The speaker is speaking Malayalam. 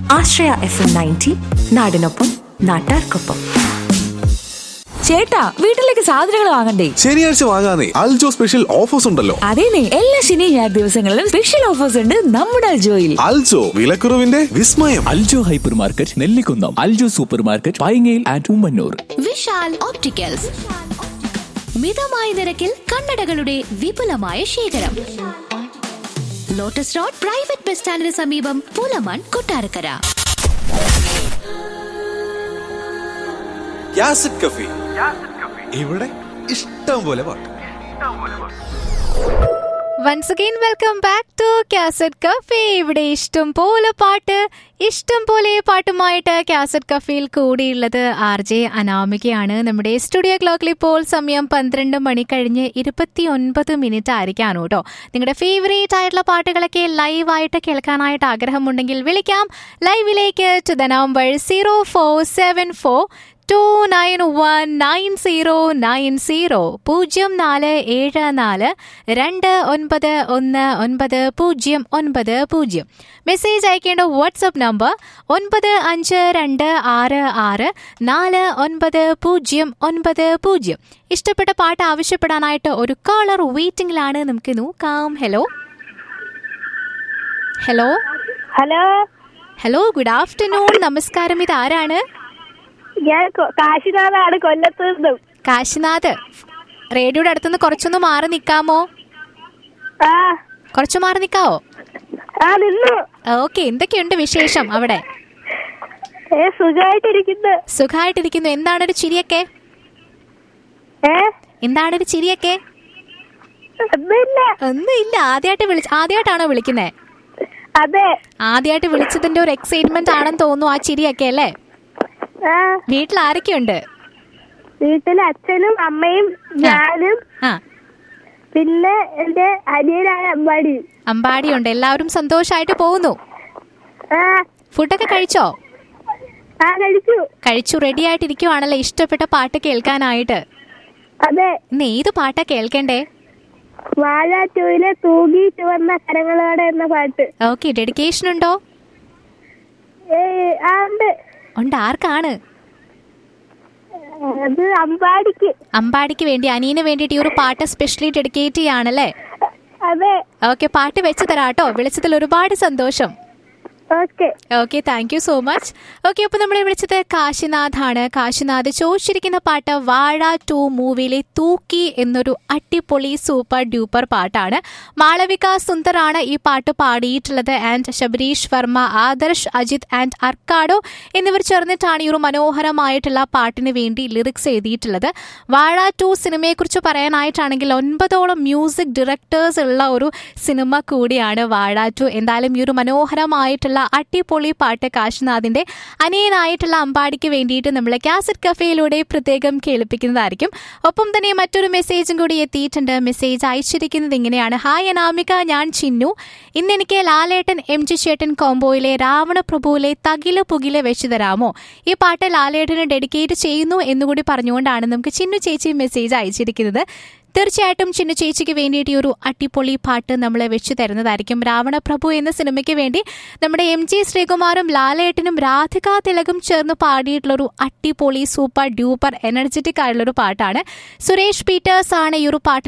ആശ്രയ എഫ് എം നയൻറ്റി നാടിനൊപ്പം നാട്ടാർക്കൊപ്പം ചേട്ടാ വീട്ടിലേക്ക് സാധനങ്ങൾ വാങ്ങണ്ടേ ശനിയാഴ്ച വാങ്ങാനേ അൽജോ സ്പെഷ്യൽ ഓഫേഴ്സ് ഉണ്ടല്ലോ അതേനെ എല്ലാ ശനി ഞായർ ദിവസങ്ങളിലും സ്പെഷ്യൽ ഓഫേഴ്സ് ഉണ്ട് നമ്മുടെ അൽജോയിൽ അൽജോ വിലക്കുറവിന്റെ വിസ്മയം Aljo hyper market Nellikunnam Aljo super market പൈങ്ങയിൽ ആൻഡ് ഉമ്മന്നൂർ വിശാൽ ഓപ്റ്റിക്കൽസ് മിതമായ നിരക്കിൽ കണ്ണടകളുടെ വിപുലമായ ശേഖരം ലോട്ടസ് റോഡ് പ്രൈവറ്റ് ബസ് സ്റ്റാൻഡിന് സമീപം പുലമൺ കൊട്ടാരക്കര യാസിഡ് കഫി ഇവിടെ ഇഷ്ടം പോലെ പാട്ട് once again welcome back to cassette cafe ഇവിടെ ഇഷ്ടം പോലെ പാട്ട് ഇഷ്ടം പോലെ പാട്ടുമായിട്ട് കാസറ്റ് കഫേയിൽ കൂടിയുള്ളത് ആർ ജെ അനാമികയാണ് നമ്മുടെ സ്റ്റുഡിയോ ക്ലോക്കിൽ ഇപ്പോൾ സമയം പന്ത്രണ്ട് മണി കഴിഞ്ഞ് ഇരുപത്തി ഒൻപത് മിനിറ്റ് ആയിരിക്കാണ് കേട്ടോ നിങ്ങളുടെ ഫേവറേറ്റ് ആയിട്ടുള്ള പാട്ടുകളൊക്കെ ലൈവായിട്ട് കേൾക്കാനായിട്ട് ആഗ്രഹമുണ്ടെങ്കിൽ വിളിക്കാം ലൈവിലേക്ക് to the number zero four seven four two nine one nine zero nine zero പൂജ്യം നാല് ഏഴ് നാല് രണ്ട് ഒൻപത് ഒന്ന് ഒൻപത് പൂജ്യം ഒൻപത് പൂജ്യം മെസ്സേജ് അയക്കേണ്ട വാട്സപ്പ് നമ്പർ ഒൻപത് അഞ്ച് രണ്ട് ആറ് ആറ് നാല് ഒൻപത് പൂജ്യം ഒൻപത് പൂജ്യം ഇഷ്ടപ്പെട്ട പാട്ട് ആവശ്യപ്പെടാനായിട്ട് ഒരു കോളർ വെയിറ്റിംഗിലാണ് നമുക്ക് നോക്കാം hello hello hello hello good afternoon നമസ്കാരം ഇത് ആരാണ് ഞാൻ കൊ- കാശിനാഥാണ് കൊല്ലത്ത് നിന്നും കാശിനാഥ് റേഡിയോയുടെ അടുത്തുനിന്ന് കുറച്ചൊന്ന് മാറി നിൽക്കാമോ ആ കുറച്ച് മാറി നിൽക്കാവോ ആ നിന്നു ഓക്കെ എന്തൊക്കെയുണ്ട് വിശേഷം അവിടെ ഏ സുഖമായിട്ടിരിക്കുന്നു സുഖമായിട്ടിരിക്കുന്നു എന്താണ് ഒരു ചിരിയൊക്കെ ഏ എന്താണ് ഒരു ചിരിയൊക്കെ ഒന്നുമില്ല ഒന്നും ഇല്ല ആദ്യമായിട്ട് വിളിച്ച ആദ്യമായിട്ടാണോ വിളിക്കുന്നേ അതെ ആദ്യമായിട്ട് വിളിച്ചതിന്റെ ഒരു എക്സൈറ്റ്മെന്റ് ആണെന്ന് തോന്നുന്നു ആ ചിരിയൊക്കെ അല്ലേ ആ വീട്ടിൽ ആരൊക്കെയുണ്ട് വീട്ടിൽ അച്ഛനും അമ്മയും ഞാനും ആ പിന്നെ എന്റെ അനിയനായ അമ്പാടി അമ്പാടിയുണ്ട് എല്ലാവരും സന്തോഷമായിട്ട് പോകുന്നു ആ ഫുഡൊക്കെ കഴിച്ചോ ആ കഴിച്ചു കഴിച്ചു റെഡി ആയിട്ടിരിക്കുവാണല്ലേ ഇഷ്ടപ്പെട്ട പാട്ട് കേൾക്കാനായിട്ട് അതെ ഇന്ന് ഏത് പാട്ടാ കേൾക്കണ്ടേ വാഴ ടൂയിലെ തൂകി ചുവന്ന കരങ്ങളോടെ എന്ന പാട്ട് ഓക്കെ ഡെഡിക്കേഷൻ ഉണ്ടോ ഏ ആ ഉണ്ട് ഉണ്ട് ആർക്കാണ് അത് അമ്പാടിക്ക് അമ്പാടിക്ക് വേണ്ടി അനിയന് വേണ്ടിയിട്ട് ഈ ഒരു പാട്ട് സ്പെഷ്യലി ഡെഡിക്കേറ്റ് ചെയ്യാണല്ലേ അതെ ഓക്കെ പാട്ട് വെച്ച് തരാട്ടോ വിളിച്ചതിൽ ഒരുപാട് സന്തോഷം okay okay thank you so much okay അപ്പോൾ നമ്മളെ വിളിച്ചത് കാശിനാഥാണ് കാശിനാഥ് ചോദിച്ചിരിക്കുന്ന പാട്ട് വാഴ ടു മൂവിയിലെ തൂക്കി എന്നൊരു അടിപൊളി സൂപ്പർ ഡ്യൂപ്പർ പാട്ടാണ് മാളവിക സുന്ദറാണ് ഈ പാട്ട് പാടിയിട്ടുള്ളത് ആൻഡ് ശബരീഷ് വർമ്മ ആദർശ് അജിത് ആൻഡ് അർക്കാഡോ എന്നിവർ ചേർന്നിട്ടാണ് ഈ ഒരു മനോഹരമായിട്ടുള്ള പാട്ടിന് വേണ്ടി ലിറിക്സ് എഴുതിയിട്ടുള്ളത് വാഴ ടു സിനിമയെക്കുറിച്ച് പറയാനായിട്ടാണെങ്കിൽ ഒൻപതോളം മ്യൂസിക് ഡയറക്ടേഴ്സ് ഉള്ള ഒരു സിനിമ കൂടിയാണ് വാഴ ടു എന്തായാലും ഈ ഒരു മനോഹരമായിട്ടുള്ള അടിപൊളി പാട്ട് കാശിനാഥിന്റെ അനിയനായിട്ടുള്ള അമ്പാടിക്ക് വേണ്ടിയിട്ട് നമ്മൾ കാസറ്റ് കഫേയിലൂടെ പ്രത്യേകം കേൾപ്പിക്കുന്നതായിരിക്കും ഒപ്പം തന്നെ മറ്റൊരു മെസ്സേജും കൂടി എത്തിയിട്ടുണ്ട് മെസ്സേജ് അയച്ചിരിക്കുന്നത് ഇങ്ങനെയാണ് ഹായ് അനാമിക ഞാൻ ചിന്നു ഇന്ന് എനിക്ക് ലാലേട്ടൻ എം ജി ചേട്ടൻ കോംബോയിലെ രാവണപ്രഭുവിലെ തകില് പുകില് വെച്ച് തരാമോ ഈ പാട്ട് ലാലേട്ടന് ഡെഡിക്കേറ്റ് ചെയ്യുന്നു എന്നുകൂടി പറഞ്ഞുകൊണ്ടാണ് നമുക്ക് ചിന്നു ചേച്ചി മെസ്സേജ് അയച്ചിരിക്കുന്നത് തീർച്ചയായിട്ടും ചിന്നു ചേച്ചിക്ക് വേണ്ടിയിട്ട് ഈ ഒരു അടിപൊളി പാട്ട് നമ്മൾ വെച്ച് തരുന്നതായിരിക്കും രാവണപ്രഭു എന്ന സിനിമയ്ക്ക് വേണ്ടി നമ്മുടെ എം ജി ശ്രീകുമാറും ലാലേട്ടനും രാധിക തിലകും ചേർന്ന് പാടിയിട്ടുള്ള ഒരു അടിപൊളി സൂപ്പർ ഡ്യൂപ്പർ എനർജറ്റിക് ആയിട്ടുള്ള ഒരു പാട്ടാണ് സുരേഷ് പീറ്റേഴ്സ് ആണ് ഈ ഒരു പാട്ടിന്